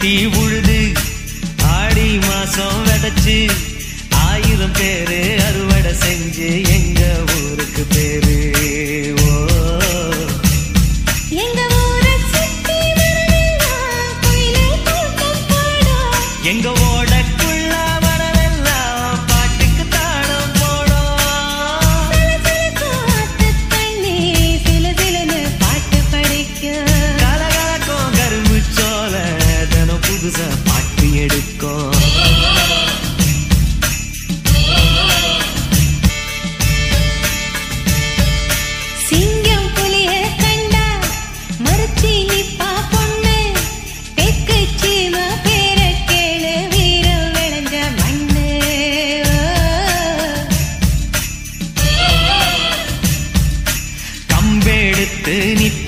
குட்டி உழுது ஆடி மாசம் விதைச்சு ஆயிரம் பேரு அறுவடை செஞ்சு எங்க ஊருக்கு பேரு ஓ எங்க ஊரை சுத்தி வரவெல்லாம் குயிலே கூட்டம் போடும். எங்க ஓடக்குள்ள மனமெல்லாம் பாட்டுக்கு தாளம் போடும் சலசலக்கும் ஆத்துத் தண்ணி சிலு சிலுன்னு பாட்டு படிக்கும். கலகலக்கும் கரும்பு சோல தினம் புதுசா பாட்டு எடுக்கும் சிங்கம் புலிய கண்டா மறுச்சி நிப்பா பொண்ணு தெக்கு சீம பேர கேளு வீரம் விளைஞ்ச மண்ணு கம்பெடுத்து நிப்ப